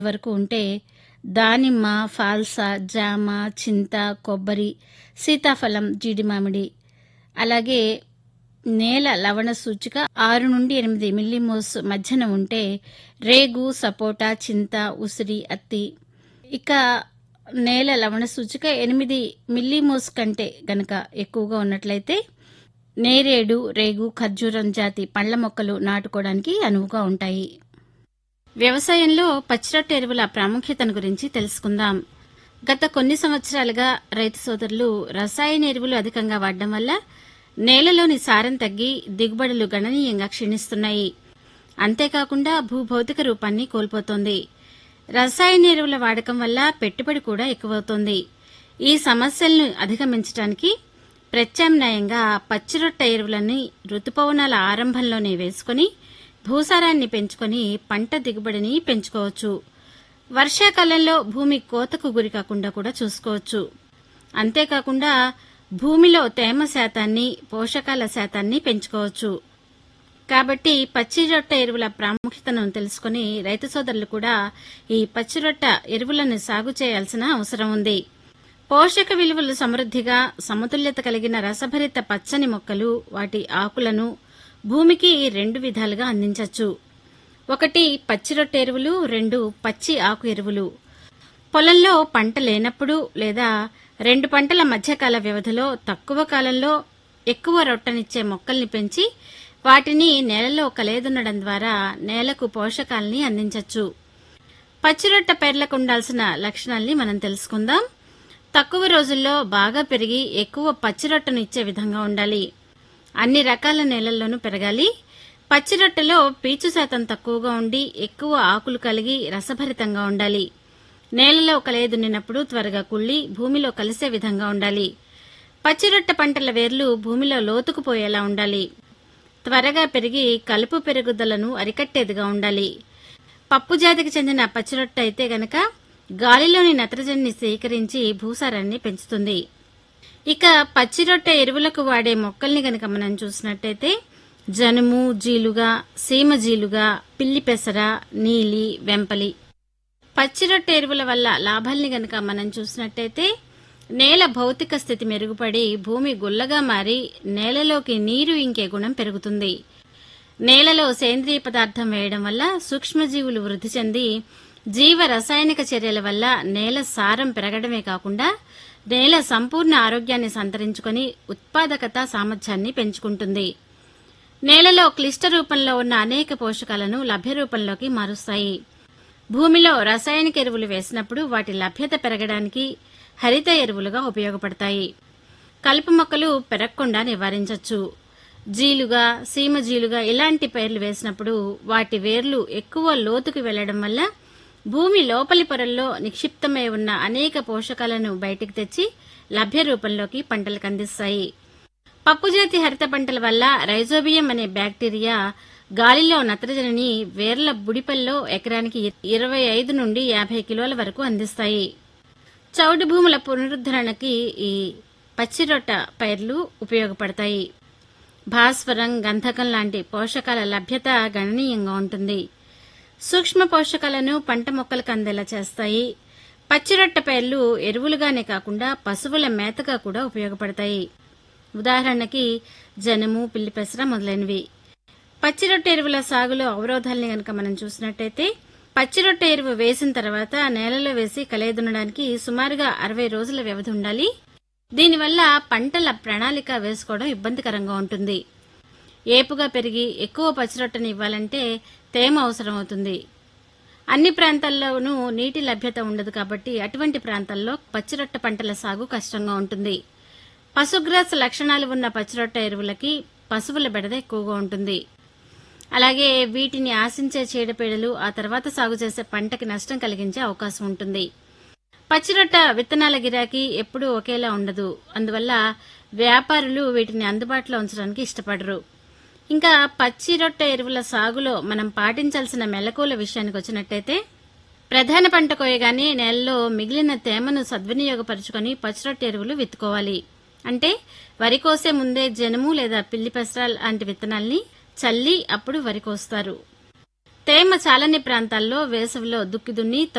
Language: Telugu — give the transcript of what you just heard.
వరకు ఉంటే దానిమ్మ ఫాల్సా జామ చింత కొబ్బరి సీతాఫలం జీడి మామిడి అలాగే నేల లవణ సూచిక ఆరు నుండి ఎనిమిది మిల్లీమోస్ మధ్యన ఉంటే రేగు సపోటా చింత ఉసిరి అత్తి ఇక నేల లవణ సూచిక ఎనిమిది మిల్లీమోస్ కంటే గనక ఎక్కువగా ఉన్నట్లయితే నేరేడు రేగు ఖర్జూరం జాతి పండ్ల మొక్కలు నాటుకోవడానికి అనువుగా ఉంటాయి వ్యవసాయంలో పచ్చిరొట్ట ఎరువుల ప్రాముఖ్యతను గురించి తెలుసుకుందాం గత కొన్ని సంవత్సరాలుగా రైతు సోదరులు రసాయన ఎరువులు అధికంగా వాడడం వల్ల నేలలోని సారం తగ్గి దిగుబడులు గణనీయంగా క్షీణిస్తున్నాయి అంతేకాకుండా భూభౌతిక రూపాన్ని కోల్పోతోంది రసాయన ఎరువుల వాడకం వల్ల పెట్టుబడి కూడా ఎక్కువవుతోంది ఈ సమస్యలను అధిగమించడానికి ప్రత్యామ్నాయంగా పచ్చిరొట్ట ఎరువులని రుతుపవనాల ఆరంభంలోనే వేసుకుని భూసారాన్ని పెంచుకొని పంట దిగుబడిని పెంచుకోవచ్చు వర్షాకాలంలో భూమి కోతకు గురి కాకుండా కూడా చూసుకోవచ్చు అంతేకాకుండా భూమిలో తేమ శాతాన్ని పోషకాల శాతాన్ని పెంచుకోవచ్చు కాబట్టి పచ్చిరొట్ట ఎరువుల ప్రాముఖ్యతను తెలుసుకుని రైతు సోదరులు కూడా ఈ పచ్చిరొట్ట ఎరువులను సాగు చేయాల్సిన అవసరం ఉంది పోషక విలువలు సమృద్ధిగా సమతుల్యత కలిగిన రసభరిత పచ్చని మొక్కలు వాటి ఆకులను భూమికి రెండు విధాలుగా అందించవచ్చు ఒకటి పచ్చిరొట్ట ఎరువులు రెండు పచ్చి ఆకు ఎరువులు పొలంలో పంట లేనప్పుడు లేదా రెండు పంటల మధ్యకాల వ్యవధిలో తక్కువ కాలంలో ఎక్కువ రొట్టనిచ్చే మొక్కల్ని పెంచి వాటిని నేలలో కలేదున్నడం ద్వారా నేలకు పోషకాల్ని అందించవచ్చు పచ్చిరొట్ట పేర్లకు ఉండాల్సిన లక్షణాల్ని మనం తెలుసుకుందాం తక్కువ రోజుల్లో బాగా పెరిగి ఎక్కువ పచ్చిరొట్టను ఇచ్చే విధంగా ఉండాలి అన్ని రకాల నేలల్లోనూ పెరగాలి పచ్చిరొట్టెలో పీచు శాతం తక్కువగా ఉండి ఎక్కువ ఆకులు కలిగి రసభరితంగా ఉండాలి నేలలో కలయదున్నినప్పుడు త్వరగా కుళ్ళి భూమిలో కలిసే విధంగా ఉండాలి పచ్చిరొట్ట పంటల వేర్లు భూమిలో లోతుకుపోయేలా ఉండాలి త్వరగా పెరిగి కలుపు పెరుగుదలను అరికట్టేదిగా ఉండాలి పప్పు జాతికి చెందిన పచ్చిరొట్ట అయితే గనక గాలిలోని నత్రజనిని సేకరించి భూసారాన్ని పెంచుతుంది ఇక పచ్చిరొట్టె ఎరువులకు వాడే మొక్కల్ని గనక మనం చూసినట్టయితే జనుము జీలుగా సీమ జీలుగా పిల్లి పెసర నీలి వెంపలి పచ్చిరొట్టె ఎరువుల వల్ల లాభాల్ని గనక మనం చూసినట్టయితే నేల భౌతిక స్థితి మెరుగుపడి భూమి గుల్లగా మారి నేలలోకి నీరు ఇంకే గుణం పెరుగుతుంది నేలలో సేంద్రియ పదార్థం వేయడం వల్ల సూక్ష్మజీవులు వృద్ధి చెంది జీవ రసాయనిక చర్యల వల్ల నేల సారం పెరగడమే కాకుండా నేల సంపూర్ణ ఆరోగ్యాన్ని సంతరించుకొని ఉత్పాదకత సామర్థ్యాన్ని పెంచుకుంటుంది నేలలో క్లిష్ట రూపంలో ఉన్న అనేక పోషకాలను లభ్య రూపంలోకి మారుస్తాయి భూమిలో రసాయనిక ఎరువులు వేసినప్పుడు వాటి లభ్యత పెరగడానికి హరిత ఎరువులుగా ఉపయోగపడతాయి కలుపు మొక్కలు పెరగకుండా నివారించవచ్చు జీలుగా సీమ జీలుగా ఇలాంటి పైర్లు వేసినప్పుడు వాటి వేర్లు ఎక్కువ లోతుకు వెళ్లడం వల్ల భూమి లోపలి పొరల్లో నిక్షిప్తమై ఉన్న అనేక పోషకాలను బయటికి తెచ్చి లభ్య రూపంలోకి పంటలకు అందిస్తాయి పప్పుజాతి హరిత పంటల వల్ల రైజోబియం అనే బ్యాక్టీరియా గాలిలో నత్రజనిని వేర్ల బుడిపల్లో ఎకరానికి ఇరవై ఐదు నుండి యాభై కిలోల వరకు అందిస్తాయి చౌడు భూముల పునరుద్ధరణకి ఈ పచ్చిరొట్ట పైర్లు ఉపయోగపడతాయి భాస్వరం గంధకం లాంటి పోషకాల లభ్యత గణనీయంగా ఉంటుంది సూక్ష్మ పోషకాలను పంట మొక్కలకు అందేలా చేస్తాయి పచ్చిరొట్ట పైర్లు ఎరువులుగానే కాకుండా పశువుల మేతగా కూడా ఉపయోగపడతాయి ఉదాహరణకి జనుము పిల్లి పెసర మొదలైనవి పచ్చిరొట్ట ఎరువుల సాగులో అవరోధాలని గనక మనం చూసినట్టయితే పచ్చిరొట్ట ఎరువు వేసిన తర్వాత నేలలో వేసి కలయదున్నడానికి సుమారుగా అరవై రోజుల వ్యవధి ఉండాలి దీనివల్ల పంటల ప్రణాళిక వేసుకోవడం ఇబ్బందికరంగా ఉంటుంది ఏపుగా పెరిగి ఎక్కువ పచ్చిరొట్టని ఇవ్వాలంటే తేమ అవసరం అవుతుంది అన్ని ప్రాంతాల్లోనూ నీటి లభ్యత ఉండదు కాబట్టి అటువంటి ప్రాంతాల్లో పచ్చిరొట్ట పంటల సాగు కష్టంగా ఉంటుంది పశుగ్రాస లక్షణాలు ఉన్న పచ్చిరొట్ట ఎరువులకి పశువుల బెడద ఎక్కువగా ఉంటుంది అలాగే వీటిని ఆశించే చీడపీడలు ఆ తర్వాత సాగు చేసే పంటకి నష్టం కలిగించే అవకాశం ఉంటుంది పచ్చిరొట్ట విత్తనాల గిరాకీ ఎప్పుడూ ఒకేలా ఉండదు అందువల్ల వ్యాపారులు వీటిని అందుబాటులో ఉంచడానికి ఇష్టపడరు ఇంకా పచ్చిరొట్ట ఎరువుల సాగులో మనం పాటించాల్సిన మెలకువల విషయానికి వచ్చినట్టయితే ప్రధాన పంట కోయగానే నేలలో మిగిలిన తేమను సద్వినియోగపరుచుకొని పచ్చిరొట్ట ఎరువులు విత్తుకోవాలి అంటే వరి కోసే ముందే జనుము లేదా పిల్లి పెసర లాంటి విత్తనాల్ని చల్లి అప్పుడు వరి కోస్తారు తేమ చాలని ప్రాంతాల్లో వేసవిలో దుక్కి దున్ని